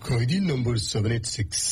ఖైదీ number seven eight six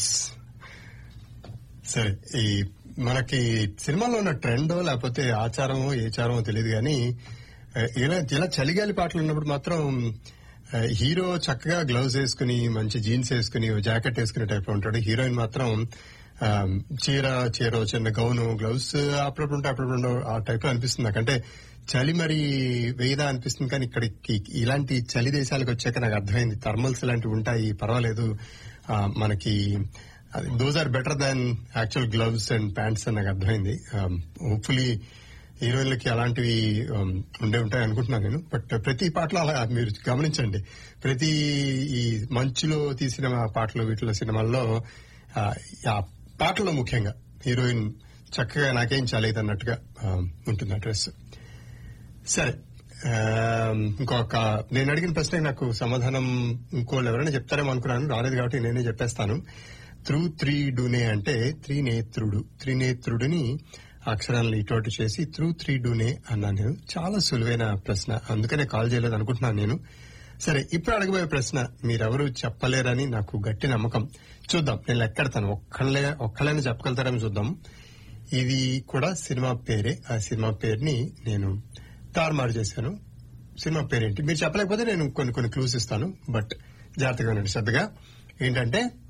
సరే ఈ మనకి సినిమాలో ఉన్న ట్రెండో లేకపోతే ఆచారమో ఏ చారమో తెలియదు కానీ ఆ, ఇలా ఇలా చలిగాలి పాటలు ఉన్నప్పుడు మాత్రం ఆ, హీరో చక్కగా గ్లౌజ్ వేసుకుని మంచి జీన్స్ వేసుకుని జాకెట్ వేసుకునే టైప్ లో ఉంటాడు హీరోయిన్ మాత్రం ఆ, చీర చీర చిన్న గౌను గ్లౌస్ అప్పుడప్పుడు ఉంటే అప్పుడప్పుడు ఉండవు ఆ టైప్ లో అనిపిస్తుంది నాకంటే చలి మరి వేయదా అనిపిస్తుంది కానీ ఇక్కడికి ఇలాంటి చలి దేశాలకు వచ్చాక నాకు అర్థమైంది థర్మల్స్ ఇలాంటివి ఉంటాయి పర్వాలేదు ఆ, మనకి those are better than actual gloves and pants అని నాకు అర్థమైంది హోప్ఫుల్లీ హీరోయిన్లకి అలాంటివి um, ఉండే ఉంటాయి అనుకుంటున్నాను నేను బట్ ప్రతి పాటలో అలా మీరు గమనించండి ప్రతి ఈ మంచులో తీసిన పాటలు వీటిలో సినిమాల్లో ఆ, ఆ పాటల్లో ముఖ్యంగా హీరోయిన్ చక్కగా నాకేం చాలేదు అన్నట్టుగా um, ఉంటుంది ఆ డ్రెస్ సరే ఆ, ఇంకొక నేను అడిగిన ప్రశ్నకి నాకు సమాధానం ఇంకోళ్ళు ఎవరైనా చెప్తారేమో అనుకున్నాను రాలేదు కాబట్టి నేనే చెప్పేస్తాను త్రూ త్రీ డూనే అంటే త్రినేత్రుడు త్రినేత్రుడిని అక్షరాలను ఇటువంటి చేసి త్రూ త్రీ డూనే అన్నాను నేను చాలా సులువైన ప్రశ్న అందుకనే కాల్ చేయలేదు అనుకుంటున్నాను నేను సరే ఇప్పుడు అడగబోయే ప్రశ్న మీరెవరు చెప్పలేరని నాకు గట్టి నమ్మకం చూద్దాం నేను లెక్కెడతాను ఒక్కళ్ళే ఒక్కళ్ళైనా చెప్పగలుగుతారని చూద్దాం ఇది కూడా సినిమా పేరే ఆ సినిమా పేరుని నేను తారుమారు చేశాను సినిమా పేరేంటి మీరు చెప్పలేకపోతే నేను కొన్ని కొన్ని క్లూస్ ఇస్తాను బట్ జాగ్రత్తగా ఉండండి శ్రద్ధగా ఏంటంటే